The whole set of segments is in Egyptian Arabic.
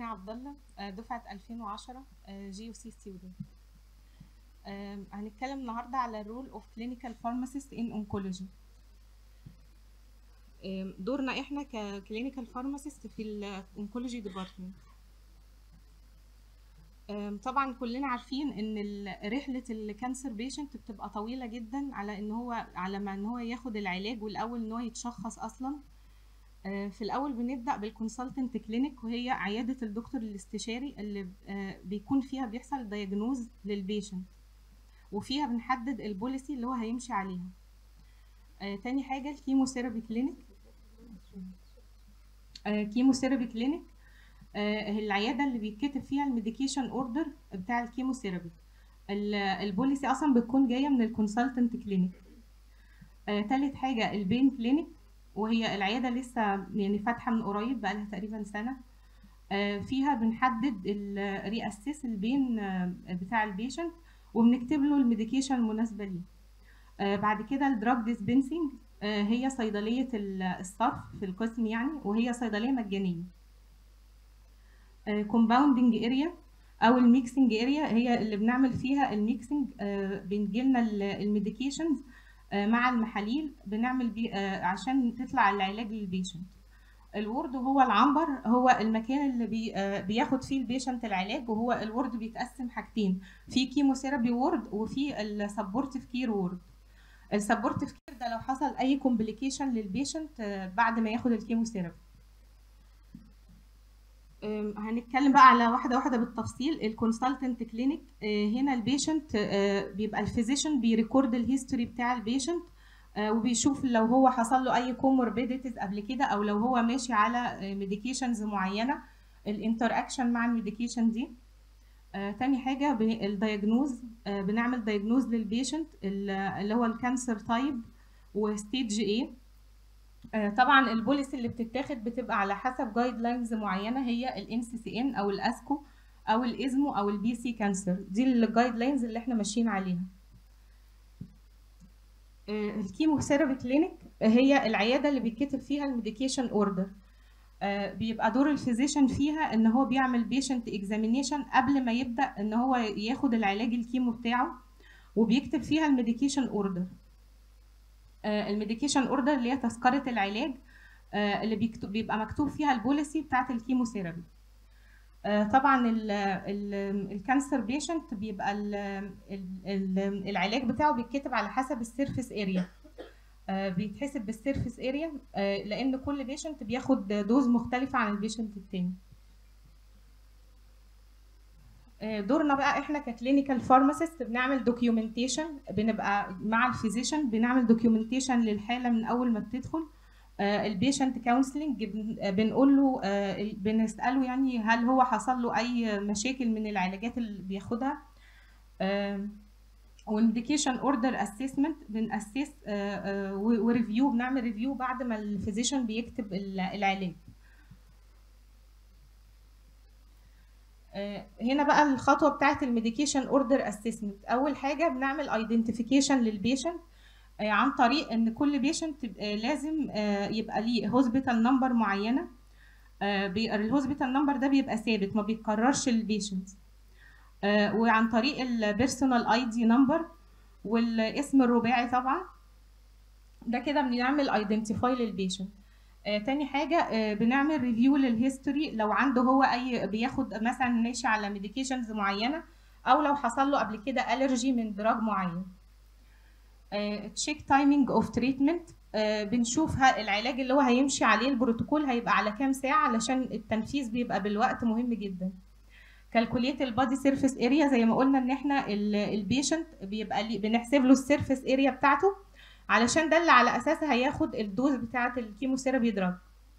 عبد الله آه، دفعة 2010 جي سي ستودنت هنتكلم النهارده على الرول اوف كلينيكال فارماسيست ان اونكولوجي دورنا احنا ككلينيكال فارماسيست في الاونكولوجي ديبارتمنت طبعا كلنا عارفين ان ال- رحله الكانسر بيشنت بتبقى طويله جدا على ان هو على ما ان هو ياخد العلاج والاول ان هو يتشخص اصلا آه، في الاول بنبدا بالكونسلتنت كلينيك وهي عياده الدكتور الاستشاري اللي آه، بيكون فيها بيحصل دايجنوز للبيشنت وفيها بنحدد البوليسي اللي هو هيمشي عليها آه، تاني حاجه الكيموثيرابي كلينيك آه، كيموثيرابي كلينيك آه، العياده اللي بيتكتب فيها الميديكيشن اوردر بتاع الكيموثيرابي ال- البوليسي اصلا بتكون جايه من الكونسلتنت كلينيك آه، تالت حاجه البين كلينيك وهي العياده لسه يعني فاتحه من قريب بقى لها تقريبا سنه آه، فيها بنحدد الرياسيس البين آه، بتاع البيشنت وبنكتب له الميديكيشن المناسبه ليه آه، بعد كده الدراج ديسبنسنج هي صيدليه ال- الصرف في القسم يعني وهي صيدليه مجانيه كومباوندنج اريا او الميكسنج اريا هي اللي بنعمل فيها الميكسنج بنجيلنا الميديكيشنز مع المحاليل بنعمل بيه آه، عشان تطلع العلاج للبيشنت الورد هو العنبر هو المكان اللي بي آه، بياخد فيه البيشنت العلاج وهو الورد بيتقسم حاجتين في كيموثيرابي وورد وفي السبورتيف كير وورد السبورتيف كير ده لو حصل اي كومبليكيشن للبيشنت آه، بعد ما ياخد الكيموثيرابي أم، هنتكلم بقى على واحده واحده بالتفصيل الكونسلتنت كلينيك هنا البيشنت بيبقى الفيزيشن بيريكورد الهيستوري بتاع البيشنت وبيشوف لو هو حصل له اي كوموربيديتيز قبل كده او لو هو ماشي على ميديكيشنز معينه الانتر اكشن مع الميديكيشن دي آه، تاني حاجه الدايجنوز بنعمل دايجنوز للبيشنت اللي هو الكانسر تايب وستيج ايه آه، طبعا البوليسي اللي بتتاخد بتبقى على حسب جايد لاينز معينه هي الان سي سي ان او الاسكو او الازمو او البي سي كانسر دي الجايد لاينز اللي احنا ماشيين عليها آه، الكيموثيرابي كلينيك هي العياده اللي بيتكتب فيها الميديكيشن اوردر بيبقى دور الفيزيشن فيها ان هو بيعمل بيشنت اكزامينيشن قبل ما يبدا ان هو ياخد العلاج الكيمو بتاعه وبيكتب فيها الميديكيشن اوردر الميديكيشن اوردر اللي هي تذكره العلاج آه، اللي بيكتب بيبقى مكتوب فيها البوليسي بتاعه الكيموثيرابي آه، طبعا ال- ال- الكانسر بيشنت بيبقى ال- ال- ال- العلاج بتاعه بيتكتب على حسب السيرفيس اريا بيتحسب بالسيرفيس اريا لان كل بيشنت بياخد دوز مختلفه عن البيشنت التاني آه، دورنا بقى احنا ككلينيكال فارماسيست بنعمل دوكيومنتيشن بنبقى مع الفيزيشن بنعمل دوكيومنتيشن للحاله من اول ما بتدخل البيشنت كونسلنج بنقول له آه، بنساله يعني هل هو حصل له اي مشاكل من العلاجات اللي بياخدها والميديكيشن اوردر اسسمنت بناسس وريفيو بنعمل ريفيو بعد ما الفيزيشن بيكتب ال- العلاج آه، هنا بقى الخطوه بتاعه الميديكيشن اوردر اسسمنت اول حاجه بنعمل ايدنتيفيكيشن للبيشنت عن طريق ان كل بيشنت لازم آه، يبقى ليه هوسبيتال نمبر معينه الهوسبيتال نمبر ده بيبقى ثابت ما بيتكررش للبيشنت وعن طريق البيرسونال اي دي نمبر والاسم الرباعي طبعا ده كده بنعمل ايدنتيفاي للبيشنت آه، تاني حاجة آه، بنعمل ريفيو للهيستوري لو عنده هو أي بياخد مثلا ماشي على ميديكيشنز معينة أو لو حصل له قبل كده ألرجي من دراج معين تشيك تايمينج اوف تريتمنت بنشوف ه- العلاج اللي هو هيمشي عليه البروتوكول هيبقى على كام ساعة علشان التنفيذ بيبقى بالوقت مهم جدا كالكوليت البادي سيرفيس اريا زي ما قلنا ان احنا البيشنت بيبقى ليه بنحسب له السيرفيس اريا بتاعته علشان ده اللي على اساسها هياخد الدوز بتاعه الكيموثيرابي دراج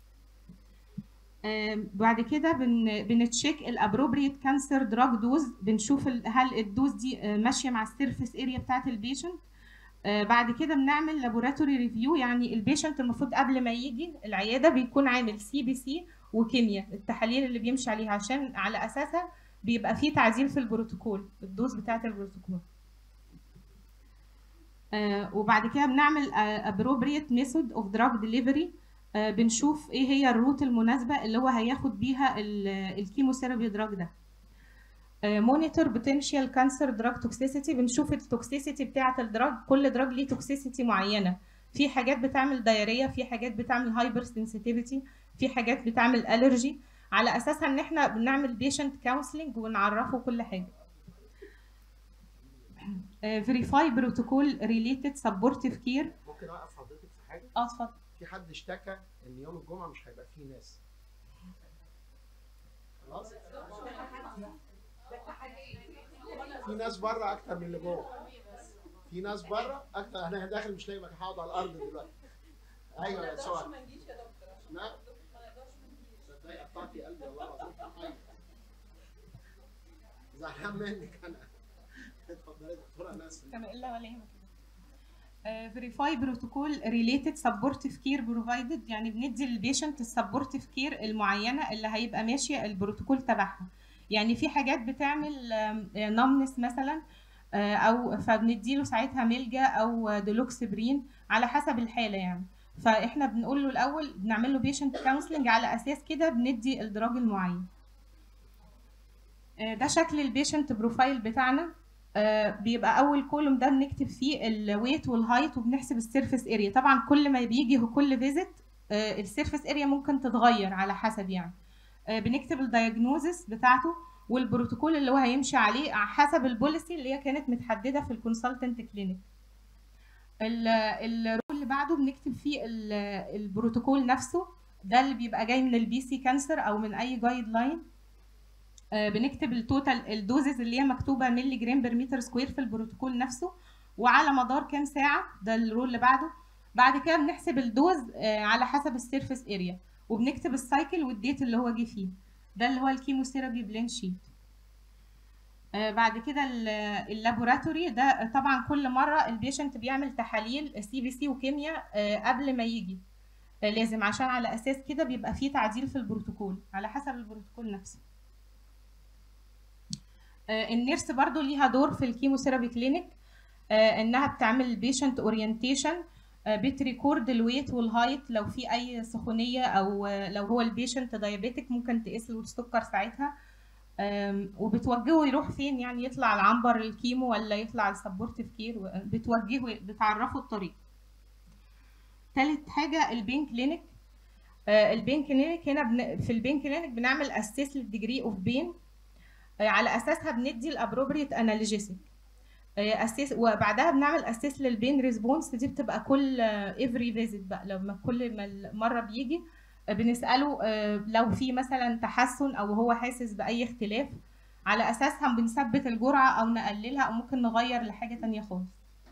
آم، بعد كده بن بنتشيك الابروبريت كانسر دراج دوز بنشوف ال- هل الدوز دي آه، ماشيه مع السيرفيس اريا بتاعه البيشنت آه، بعد كده بنعمل لابوراتوري ريفيو يعني البيشنت المفروض قبل ما يجي العياده بيكون عامل سي بي سي وكيمياء التحاليل اللي بيمشي عليها عشان على اساسها بيبقى فيه تعديل في البروتوكول الدوز بتاعه البروتوكول آه، وبعد كده بنعمل appropriate method of drug delivery آه، بنشوف ايه هي الروت المناسبه اللي هو هياخد بيها الكيموثيرابي دراج ده مونيتور بوتنشال كانسر دراج توكسيسيتي بنشوف التوكسيسيتي بتاعه الدراج كل دراج ليه توكسيسيتي معينه في حاجات بتعمل دايريه في حاجات بتعمل هايبر سنسيتيفيتي في حاجات بتعمل الرجي على اساسها ان احنا بنعمل بيشنت كونسلنج ونعرفه كل حاجه فيريفاي بروتوكول ريليتد سبورتيف كير ممكن اوقف حضرتك في حاجه اه اتفضل في حد اشتكى ان يوم الجمعه مش هيبقى فيه ناس خلاص في ناس بره اكتر من اللي جوه في ناس بره اكتر انا داخل مش لاقي مكان هقعد على الارض دلوقتي ايوه يا سؤال نعم صدقني قطعتي قلبي والله العظيم أيوة. زعلان منك انا اتفضلي يا دكتوره انا اسف تمام الا ولا يهمك فيريفاي بروتوكول ريليتد سبورتيف كير بروفايدد يعني بندي للبيشنت السبورتيف كير المعينه اللي هيبقى ماشيه البروتوكول تبعها يعني في حاجات بتعمل نمنس مثلا آه، او فبنديله ساعتها ملجا او دولوكسبرين على حسب الحاله يعني فاحنا بنقول له الاول بنعمل له بيشنت كونسلنج على اساس كده بندي الدراج المعين آه، ده شكل البيشنت بروفايل بتاعنا آه، بيبقى اول كولوم ده بنكتب فيه الويت والهايت وبنحسب السيرفيس اريا طبعا كل ما بيجي كل فيزيت السيرفيس اريا ممكن تتغير على حسب يعني آه، بنكتب الدايجنوزس بتاعته والبروتوكول اللي هو هيمشي عليه على حسب البوليسي اللي هي كانت متحدده في الكونسلتنت كلينيك الرول اللي بعده بنكتب فيه ال- البروتوكول نفسه ده اللي بيبقى جاي من البي سي كانسر او من اي جايد لاين آه، بنكتب التوتال الدوزز اللي هي مكتوبه ملي جرام بر متر سكوير في البروتوكول نفسه وعلى مدار كام ساعه ده الرول اللي بعده بعد كده بنحسب الدوز آه، على حسب السيرفيس اريا وبنكتب السايكل والديت اللي هو جه فيه ده اللي هو الكيموثيرابي بلان شيت آه، بعد كده ال- اللابوراتوري ده طبعا كل مره البيشنت بيعمل تحاليل سي بي سي وكيمياء آه، قبل ما يجي آه، لازم عشان على اساس كده بيبقى فيه تعديل في البروتوكول على حسب البروتوكول نفسه آه، النيرس برضو ليها دور في الكيموثيرابي كلينيك آه، انها بتعمل بيشنت اورينتيشن بتريكورد الويت والهايت لو في اي سخونيه او آه، لو هو البيشنت دايابيتك ممكن تقيس له السكر ساعتها آم، وبتوجهه يروح فين يعني يطلع العنبر الكيمو ولا يطلع السبورتيف كير و- بتوجهه بتعرفه الطريق تالت حاجه البين كلينيك آه، البين كلينيك هنا بن... في البين كلينيك بنعمل اسيس للديجري اوف بين على اساسها بندي الابروبريت انالجيسيك اسيس وبعدها بنعمل اسيس للبين ريسبونس دي بتبقى كل افري فيزيت بقى لما كل ما المره بيجي آه، بنساله آه، لو في مثلا تحسن او هو حاسس باي اختلاف على اساسها بنثبت الجرعه او نقللها او ممكن نغير لحاجه تانية خالص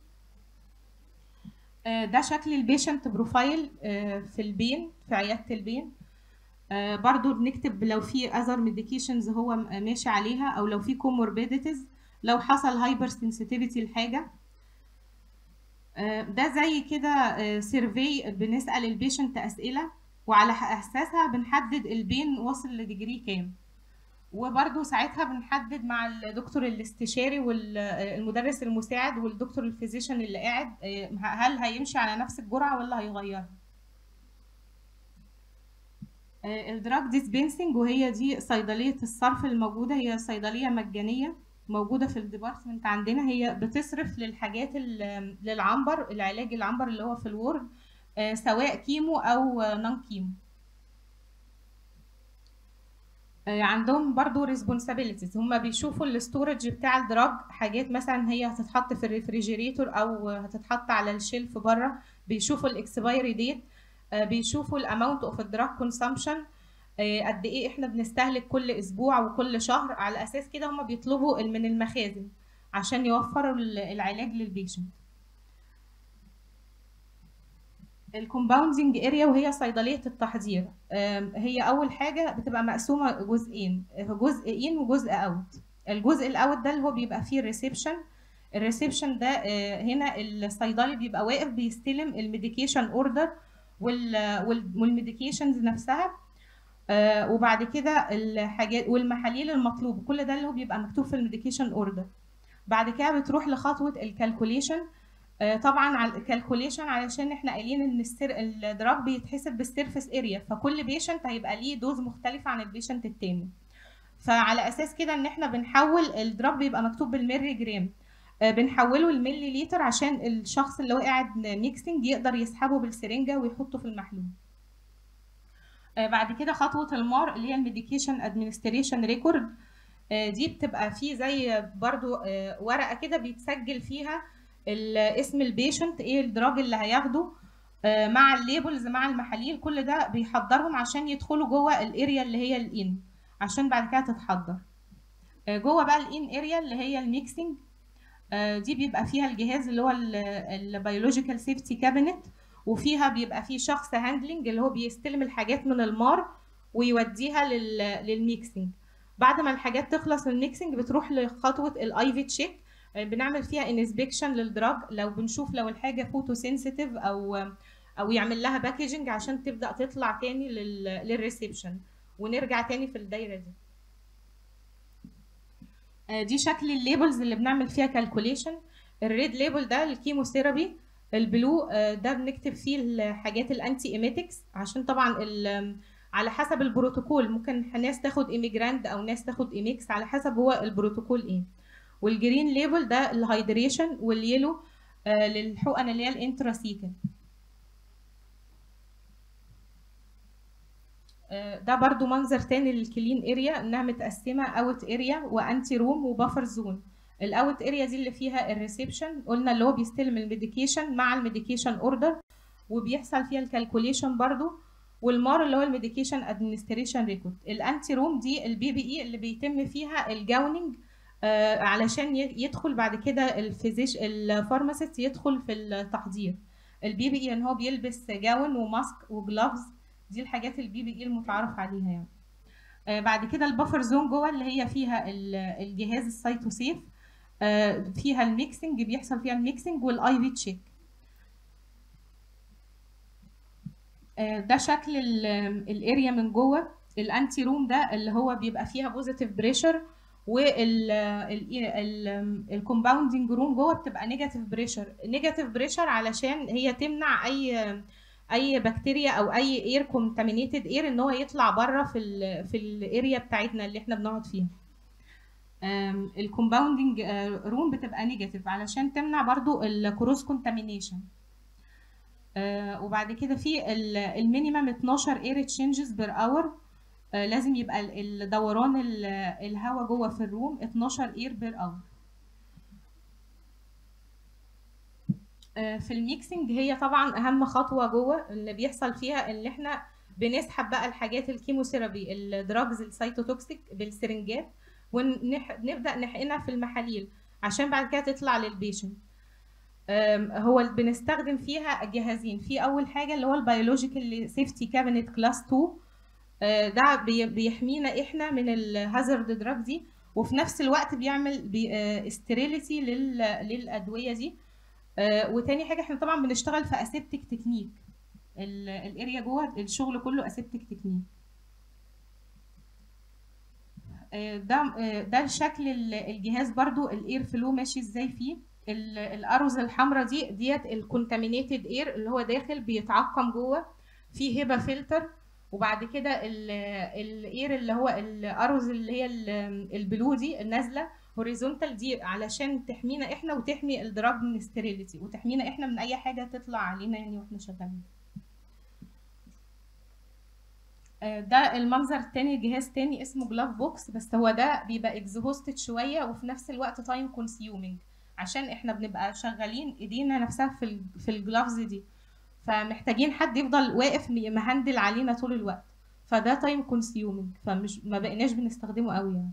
آه، ده شكل البيشنت بروفايل آه، في البين في عياده البين آه، برضو بنكتب لو في اذر ميديكيشنز هو م- ماشي عليها او لو في كوموربيديتيز لو حصل هايبر سنسيتيفيتي لحاجه آه، ده زي كده سيرفي بنسال البيشنت اسئله وعلى ح- اساسها بنحدد البين وصل لديجري كام وبرضو ساعتها بنحدد مع الدكتور الاستشاري والمدرس المساعد والدكتور الفيزيشن اللي قاعد آه، هل هيمشي على نفس الجرعه ولا هيغيرها الدراج ديسبنسنج وهي دي صيدليه الصرف الموجوده هي صيدليه مجانيه موجوده في الديبارتمنت عندنا هي بتصرف للحاجات ال- للعنبر العلاج العنبر اللي هو في الورد آه، سواء كيمو او نون كيمو آه، عندهم برضو ريسبونسابيلتيز هم بيشوفوا الاستورج بتاع الدراج حاجات مثلا هي هتتحط في الريفريجيريتور او هتتحط على الشيلف بره بيشوفوا الاكسبايري ديت بيشوفوا الاماونت اوف الدراج كونسامشن قد ايه احنا بنستهلك كل اسبوع وكل شهر على اساس كده هم بيطلبوا من المخازن عشان يوفروا ال- العلاج للبيشنت الكومباوندنج اريا وهي صيدليه التحضير آم، هي اول حاجه بتبقى مقسومه جزئين جزء ان وجزء اوت الجزء الاوت ده اللي هو بيبقى فيه الريسبشن الريسبشن ده آه، هنا الصيدلي بيبقى واقف بيستلم الميديكيشن اوردر والميديكيشنز نفسها آه، وبعد كده الحاجات والمحاليل المطلوبه كل ده اللي هو بيبقى مكتوب في الميديكيشن اوردر بعد كده بتروح لخطوه الكالكوليشن آه، طبعا على الكالكوليشن علشان احنا قايلين ان السر الدراج بيتحسب بالسيرفيس اريا فكل بيشنت هيبقى ليه دوز مختلفه عن البيشنت التاني فعلى اساس كده ان احنا بنحول الدراج بيبقى مكتوب بالملي جرام آه، بنحوله الملي لتر عشان الشخص اللي هو قاعد ميكسنج يقدر يسحبه بالسرنجه ويحطه في المحلول آه، بعد كده خطوه المار اللي هي الميديكيشن ادمنستريشن ريكورد دي بتبقى فيه زي برضو آه، ورقه كده بيتسجل فيها ال- اسم البيشنت ايه الدراج اللي هياخده آه، مع الليبلز مع المحاليل كل ده بيحضرهم عشان يدخلوا جوه الاريا اللي هي الان عشان بعد كده تتحضر آه، جوه بقى الان اريا اللي هي الميكسنج آه، دي بيبقى فيها الجهاز اللي هو البيولوجيكال سيفتي كابينت وفيها بيبقى فيه شخص هاندلنج اللي هو بيستلم الحاجات من المار ويوديها لل- للميكسنج بعد ما الحاجات تخلص من الميكسنج بتروح لخطوه الاي في تشيك بنعمل فيها انسبكشن للدراج لو بنشوف لو الحاجه فوتو سنسيتيف او او يعمل لها باكجنج عشان تبدا تطلع تاني لل- للريسبشن ونرجع تاني في الدايره دي آه، دي شكل الليبلز اللي بنعمل فيها كالكوليشن الريد ليبل ده الكيموثيرابي البلو آه، ده بنكتب فيه الحاجات الانتي ايميتكس عشان طبعا ال- على حسب البروتوكول ممكن ناس تاخد ايميجراند او ناس تاخد ايميكس على حسب هو البروتوكول ايه والجرين ليبل ده الهايدريشن واليلو آه، للحقن اللي هي الانتراسيكل آه، ده برضو منظر تاني للكلين اريا انها متقسمه اوت اريا وانتي روم وبافر زون الاوت اريا دي اللي فيها الريسبشن قلنا اللي هو بيستلم الميديكيشن مع الميديكيشن اوردر وبيحصل فيها الكالكوليشن برضو والمار اللي هو الميديكيشن ادمنستريشن ريكورد الانتي روم دي البي بي اي اللي بيتم فيها الجاوننج آه، علشان ي- يدخل بعد كده الفيزيش الفارماسيست يدخل في التحضير البي بي اي ان هو بيلبس جاون وماسك وجلافز دي الحاجات البي بي اي المتعارف عليها يعني آه، بعد كده البفر زون جوه اللي هي فيها ال- الجهاز السايتوسيف آه، فيها الميكسنج بيحصل فيها الميكسنج والاي في تشيك آه، ده شكل ال- الاريا من جوه الانتي روم ده اللي هو بيبقى فيها بوزيتيف بريشر والكومباوندنج روم جوه بتبقى نيجاتيف بريشر نيجاتيف بريشر علشان هي تمنع اي اي بكتيريا او اي اير كونتامينيتد اير ان هو يطلع بره في ال في الاريا بتاعتنا اللي احنا بنقعد فيها الكومباوندنج روم بتبقى نيجاتيف علشان تمنع برضو الكروس كونتامينيشن وبعد كده في المينيمم 12 اير تشينجز بير اور لازم يبقى ال- الدوران ال- الهواء جوه في الروم 12 اير بير اور في الميكسنج هي طبعا اهم خطوه جوه اللي بيحصل فيها ان احنا بنسحب بقى الحاجات الكيموثيرابي الدراجز السيتوتوكسيك بالسرنجات ونبدا نحقنها في المحاليل عشان بعد كده تطلع للبيشنت أم، هو اللي بنستخدم فيها جهازين في اول حاجه اللي هو البيولوجيكال سيفتي كابينت كلاس 2 آه، ده بي- بيحمينا احنا من الهازارد دراج دي وفي نفس الوقت بيعمل استريليتي للادويه دي آه، وتاني حاجه احنا طبعا بنشتغل في اسيبتك تكنيك ال- الاريا جوه الشغل كله اسيبتك تكنيك آه، ده آه، ده شكل ال- الجهاز برضو الاير فلو ماشي ازاي فيه ال- الارز الحمراء دي ديت الكونتامينيتد اير اللي هو داخل بيتعقم جوه في هبه فلتر وبعد كده ال- الاير اللي هو الارز اللي هي ال- البلو دي النازله هوريزونتال دي علشان تحمينا احنا وتحمي الدراج من الستيريليتي وتحمينا احنا من اي حاجه تطلع علينا يعني واحنا شغالين آه، ده المنظر التاني جهاز تاني اسمه جلاف بوكس بس هو ده بيبقى اكزهوستد شويه وفي نفس الوقت تايم كونسيومينج عشان احنا بنبقى شغالين ايدينا نفسها في ال في الجلافز دي فمحتاجين حد يفضل واقف م- مهندل علينا طول الوقت فده تايم كونسيومينج فمش ما بقيناش بنستخدمه قوي يعني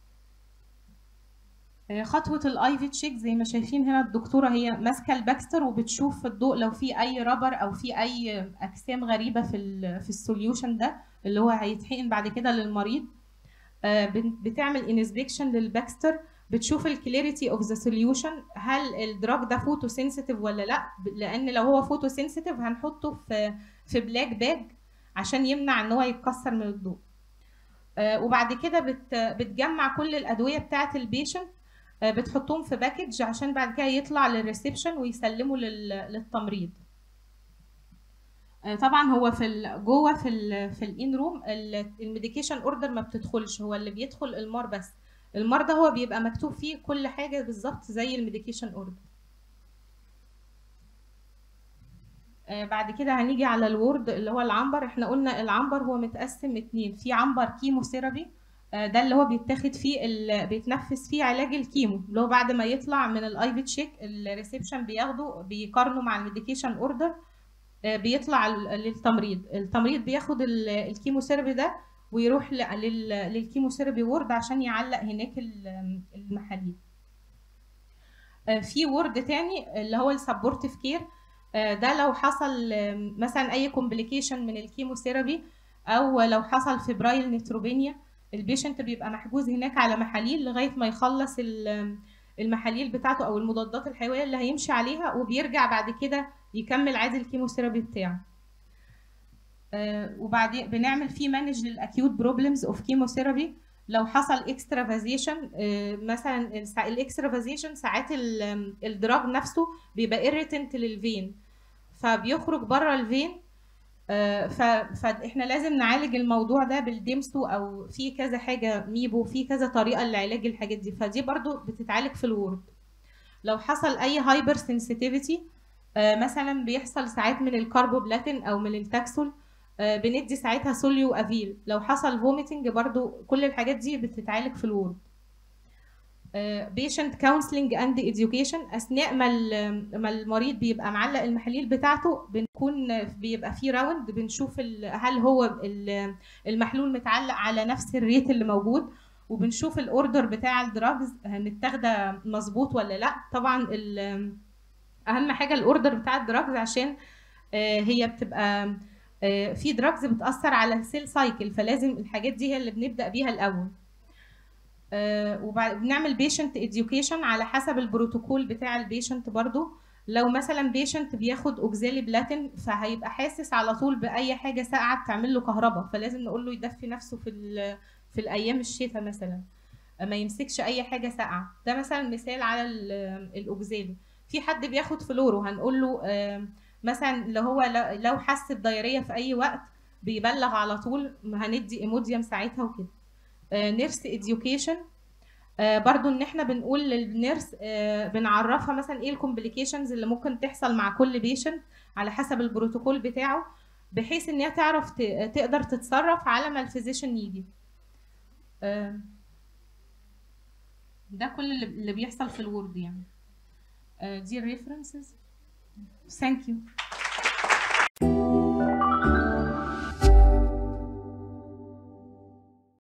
آه، خطوة الاي في تشيك زي ما شايفين هنا الدكتورة هي ماسكة الباكستر وبتشوف في الضوء لو في أي رابر أو في أي أجسام غريبة في ال في السوليوشن ده اللي هو هيتحقن بعد كده للمريض آه، بن- بتعمل انسبكشن للباكستر بتشوف الكليريتي اوف ذا سوليوشن هل الدراج ده فوتو سنسيتيف ولا لا ب- لان لو هو فوتو سنسيتيف هنحطه في في بلاك باج عشان يمنع ان هو يتكسر من الضوء آه، وبعد كده بت بتجمع كل الادويه بتاعه البيشنت آه، بتحطهم في باكج عشان بعد كده يطلع للريسبشن ويسلموا لل- للتمريض آه، طبعا هو في ال- جوه في ال في الان روم الميديكيشن اوردر ما بتدخلش هو اللي بيدخل المار بس المار ده هو بيبقى مكتوب فيه كل حاجه بالظبط زي الميديكيشن اوردر آه، بعد كده هنيجي على الوورد اللي هو العنبر احنا قلنا العنبر هو متقسم اتنين في عنبر كيموثيرابي آه، ده اللي هو بيتاخد فيه ال- بيتنفذ فيه علاج الكيمو اللي هو بعد ما يطلع من الاي في تشيك الريسبشن بياخده بيقارنه مع الميديكيشن اوردر آه، بيطلع ل- للتمريض التمريض بياخد ال- الكيموثيرابي ده ويروح ل- لل- للكيموثيرابي وورد عشان يعلق هناك ال- المحاليل آه، في وورد تاني اللي هو السبورتيف كير ده لو حصل آم، مثلا اي كومبليكيشن من الكيموثيرابي او لو حصل فبرايل نيتروبينيا البيشنت بيبقى محجوز هناك على محاليل لغايه ما يخلص ال- المحاليل بتاعته او المضادات الحيويه اللي هيمشي عليها وبيرجع بعد كده يكمل عادي الكيموثيرابي بتاعه آه، وبعدين بنعمل فيه مانج للاكيوت بروبلمز اوف كيموثيرابي لو حصل اكسترافازيشن مثلا السا- الاكسترافازيشن ساعات ال- الدراج نفسه بيبقى irritant للفين فبيخرج بره الفين آه، ف- فاحنا لازم نعالج الموضوع ده بالديمسو او في كذا حاجه ميبو في كذا طريقه لعلاج الحاجات دي فدي برضو بتتعالج في الورد لو حصل اي هايبر سنسيتيفيتي مثلا بيحصل ساعات من الكاربوبلاتين او من التاكسول آه، بندي ساعتها سوليو افيل لو حصل فوميتنج برضو كل الحاجات دي بتتعالج في الورد بيشنت كونسلنج اند education اثناء ما ال- ما المريض بيبقى معلق المحاليل بتاعته بنكون بيبقى في راوند بنشوف ال- هل هو ال- المحلول متعلق على نفس الريت اللي موجود وبنشوف الاوردر بتاع الدراجز متاخده مظبوط ولا لا طبعا ال- اهم حاجه الاوردر بتاع الدراجز عشان آه، هي بتبقى آه، في دراجز بتاثر على السيل سايكل فلازم الحاجات دي هي اللي بنبدا بيها الاول آه، وبعد بنعمل بيشنت education على حسب البروتوكول بتاع البيشنت برضو لو مثلا بيشنت بياخد اوكزالي بلاتين فهيبقى حاسس على طول باي حاجه ساقعه بتعمل له كهرباء فلازم نقول له يدفي نفسه في ال- في الايام الشتاء مثلا ما يمسكش اي حاجه ساقعه ده مثلا مثال على ال- الاوكزالي في حد بياخد فلورو هنقول له آه، مثلا لو هو لو- لو حس بدايريه في اي وقت بيبلغ على طول هندي ايموديوم ساعتها وكده نيرس education آه، برضو ان احنا بنقول للنيرس آه، بنعرفها مثلا ايه الكومبليكيشنز اللي ممكن تحصل مع كل بيشنت على حسب البروتوكول بتاعه بحيث ان هي تعرف ت- تقدر تتصرف على ما الفيزيشن يجي آه، ده كل اللي اللي بيحصل في الورد يعني آه، دي الريفرنسز ثانك يو